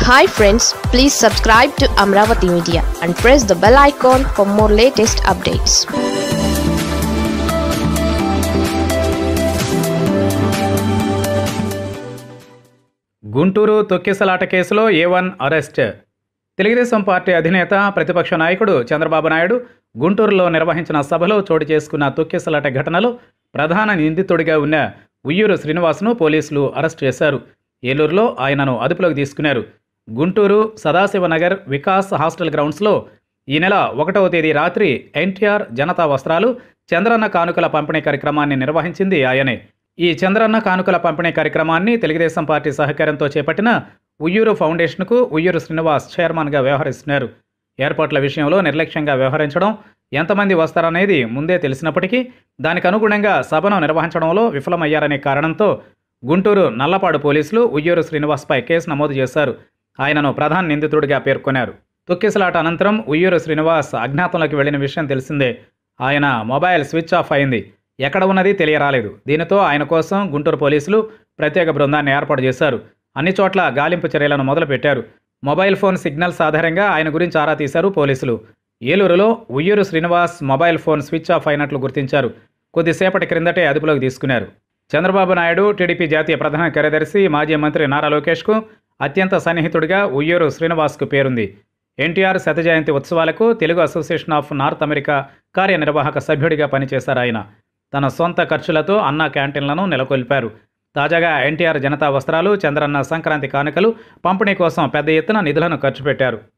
hi friends please subscribe to Amaravati media and press the bell icon for more latest updates Guntur తొక్కిసలాట కేసులో A one arrest Telugu Desam party అధినేత ప్రతిపక్ష నాయకుడు చంద్రబాబు నాయుడు గుంటూరులో నిర్వహించిన సభలో చోటు చేసుకున్న తొక్కిసలాట ఘటనలో ప్రధాన నిందితుడిగా ఉన్న ఉయ్యూరు శ్రీనివాస్ను పోలీసులు అరెస్ట్ చేశారు ఏలూరులో ఆయనను అదుపులోకి తీసుకున్నారు గుంటూరు సదాశివనగర్ వికాస్ హాస్టల్ గ్రౌండ్స్లో ఈ నెల ఒకటవ తేదీ రాత్రి ఎన్టీఆర్ జనతా వస్త్రాలు చంద్రన్న కానుకల పంపిణీ కార్యక్రమాన్ని నిర్వహించింది ఆయనే ఈ చంద్రన్న కానుకల పంపిణీ కార్యక్రమాన్ని తెలుగుదేశం పార్టీ సహకారంతో చేపట్టిన ఉయ్యూరు ఫౌండేషన్కు ఉయ్యూరు శ్రీనివాస్ చైర్మన్గా వ్యవహరిస్తున్నారు ఏర్పాట్ల విషయంలో నిర్లక్ష్యంగా వ్యవహరించడం ఎంతమంది వస్తారనేది ముందే తెలిసినప్పటికీ దానికి అనుగుణంగా సభను నిర్వహించడంలో విఫలమయ్యారనే కారణంతో గుంటూరు నల్లపాడు పోలీసులు ఉయ్యూరు శ్రీనివాస్పై కేసు నమోదు చేశారు ఆయనను ప్రధాన నిందితుడిగా పేర్కొన్నారు తొక్కిసలాట అనంతరం ఉయ్యూరు శ్రీనివాస్ అజ్ఞాతంలోకి వెళ్లిన విషయం తెలిసిందే ఆయన మొబైల్ స్విచ్ ఆఫ్ అయింది ఎక్కడ ఉన్నది తెలియరాలేదు దీనితో ఆయన కోసం గుంటూరు పోలీసులు ప్రత్యేక బృందాన్ని ఏర్పాటు చేశారు అన్ని చోట్ల గాలింపు చర్యలను మొదలుపెట్టారు మొబైల్ ఫోన్ సిగ్నల్స్ ఆధారంగా ఆయన గురించి ఆరా తీశారు పోలీసులు ఏలూరులో Uyyuru Srinivas mobile phone switch off అయినట్లు గుర్తించారు కొద్దిసేపటి క్రిందటే అదుపులోకి తీసుకున్నారు చంద్రబాబు నాయుడు టీడీపీ జాతీయ ప్రధాన కార్యదర్శి మాజీ మంత్రి నారా లోకేష్కు అత్యంత సన్నిహితుడిగా ఉయ్యూరు శ్రీనివాస్కు పేరుంది ఎన్టీఆర్ శత జయంతి ఉత్సవాలకు Telugu association of North America కార్యనిర్వాహక సభ్యుడిగా పనిచేశారు ఆయన తన సొంత ఖర్చులతో అన్న క్యాంటీన్లను నెలకొల్పారు తాజాగా ఎన్టీఆర్ జనతా వస్త్రాలు చంద్రన్న సంక్రాంతి కానుకలు పంపిణీ కోసం పెద్ద ఎత్తున నిధులను ఖర్చు పెట్టారు